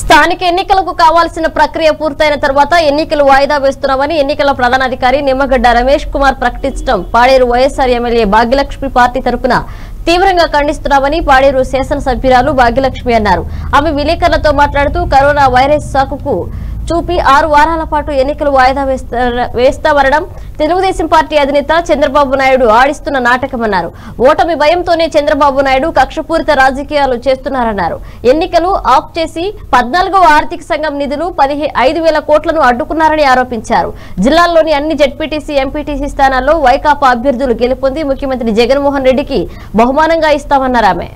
స్థానిక ఎన్నికలకు కావాల్సిన ప్రక్రియ పూర్తయిన తర్వాత ఎన్నికలు వాయిదా వేస్తున్నామని ఎన్నికల ప్రధానాధికారి నిమ్మగడ్డ రమేష్ కుమార్ ప్రకటించడం పాడేరు వైఎస్ఆర్ ఎమ్మెల్యే భాగ్యలక్ష్మి పార్టీ తరపున తీవ్రంగా ఖండిస్తున్నామని పాడేరు శాసనసభ్యురాలు భాగ్యలక్ష్మి అన్నారు ఆమె విలేకరులతో మాట్లాడుతూ కరోనా వైరస్ సాకుకు చూపి ఆరు వారాల పాటు ఎన్నికలు వాయిదా వేస్తా- వేస్తామనడం తెలుగుదేశం పార్టీ అధినేత చంద్రబాబు నాయుడు ఆడిస్తున్న నాటకమన్నారు ఓటమి భయంతోనే చంద్రబాబు నాయుడు కక్షపూరిత రాజకీయాలు చేస్తున్నారన్నారు ఎన్నికలు ఆఫ్ చేసి పద్నాలుగవ ఆర్థిక సంఘం నిధులు పదిహే ఐదు వేల కోట్లను అడ్డుకున్నారని ఆరోపించారు జిల్లాల్లోని అన్ని జడ్పీటీసీ ఎంపీటీసీ స్థానాల్లో వైకాపా అభ్యర్థులు గెలుపొంది ముఖ్యమంత్రి జగన్మోహన్ రెడ్డికి బహుమానంగా ఇస్తామన్నారు ఆమె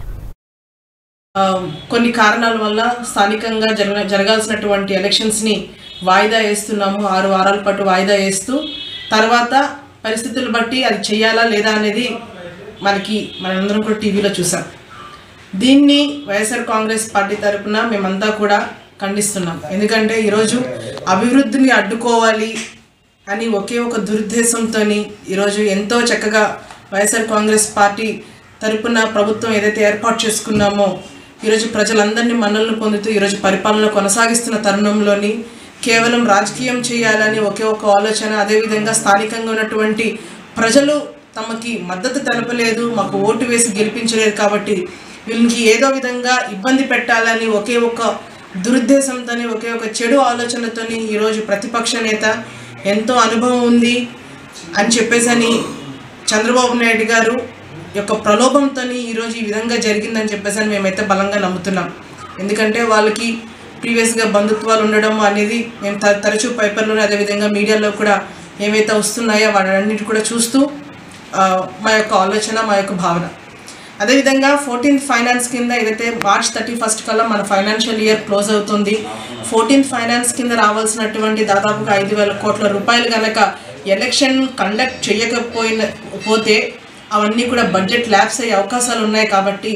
ఆ, కొన్ని కారణాల వల్ల స్థానికంగా జరగ జరగాల్సినటువంటి ఎలక్షన్స్ని వాయిదా వేస్తున్నాము ఆరు వారాల పాటు వాయిదా వేస్తూ తర్వాత పరిస్థితులు బట్టి అది చేయాలా లేదా అనేది మనకి మనందరం కూడా టీవీలో చూసాం దీన్ని వైఎస్ఆర్ కాంగ్రెస్ పార్టీ తరపున మేమంతా కూడా ఖండిస్తున్నాం ఎందుకంటే ఈరోజు అభివృద్ధిని అడ్డుకోవాలి అని ఒకే ఒక దురుద్దేశంతో ఈరోజు ఎంతో చక్కగా వైఎస్ఆర్ కాంగ్రెస్ పార్టీ తరపున ప్రభుత్వం ఏదైతే ఏర్పాటు చేసుకున్నామో ఈరోజు ప్రజలందరినీ మన్నలను పొందుతూ ఈరోజు పరిపాలన కొనసాగిస్తున్న తరుణంలోని కేవలం రాజకీయం చేయాలని ఒకే ఒక ఆలోచన అదేవిధంగా స్థానికంగా ఉన్నటువంటి ప్రజలు తమకి మద్దతు తెలపలేదు మాకు ఓటు వేసి గెలిపించలేదు కాబట్టి వీళ్ళకి ఏదో విధంగా ఇబ్బంది పెట్టాలని ఒకే ఒక దురుద్దేశంతోని ఒకే ఒక చెడు ఆలోచనతోని ఈరోజు ప్రతిపక్ష నేత ఎంతో అనుభవం ఉంది అని చెప్పేసి అని చంద్రబాబు నాయుడు గారు యొక్క ప్రలోభంతో ఈరోజు ఈ విధంగా జరిగిందని చెప్పేసి అని మేమైతే బలంగా నమ్ముతున్నాం ఎందుకంటే వాళ్ళకి ప్రీవియస్గా బంధుత్వాలు ఉండడం అనేది మేము త- తరచూ పేపర్లోనే అదేవిధంగా మీడియాలో కూడా ఏవైతే వస్తున్నాయో వాటన్నిటి కూడా చూస్తూ ఆ, మా యొక్క ఆలోచన మా యొక్క భావన అదేవిధంగా ఫోర్టీన్త్ ఫైనాన్స్ కింద ఏదైతే మార్చ్ థర్టీ ఫస్ట్ కల్లా మన ఫైనాన్షియల్ ఇయర్ క్లోజ్ అవుతుంది ఫోర్టీన్త్ ఫైనాన్స్ కింద రావాల్సినటువంటి దాదాపుగా ఐదు వేల కోట్ల రూపాయలు కనుక ఎలక్షన్ కండక్ట్ చేయకపోయిన పోతే అవన్నీ కూడా బడ్జెట్ ల్యాబ్స్ అయ్యే అవకాశాలు ఉన్నాయి కాబట్టి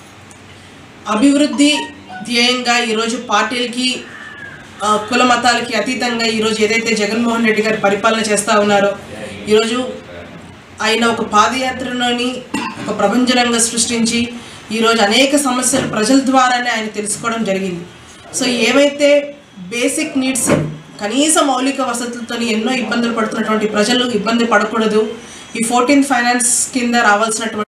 అభివృద్ధి ధ్యేయంగా ఈరోజు పార్టీలకి ఆ, కుల మతాలకి అతీతంగా ఈరోజు ఏదైతే జగన్మోహన్ రెడ్డి గారు పరిపాలన చేస్తూ ఉన్నారో ఈరోజు ఆయన ఒక పాదయాత్రలోని ఒక ప్రభంజనంగా సృష్టించి ఈరోజు అనేక సమస్యలు ప్రజల ద్వారానే ఆయన తెలుసుకోవడం జరిగింది సో ఏవైతే బేసిక్ నీడ్స్ కనీస మౌలిక వసతులతో ఎన్నో ఇబ్బందులు పడుతున్నటువంటి ప్రజలు ఇబ్బంది పడకూడదు ఈ ఫోర్టీన్త్ ఫైనాన్స్ కింద రావాల్సినటువంటి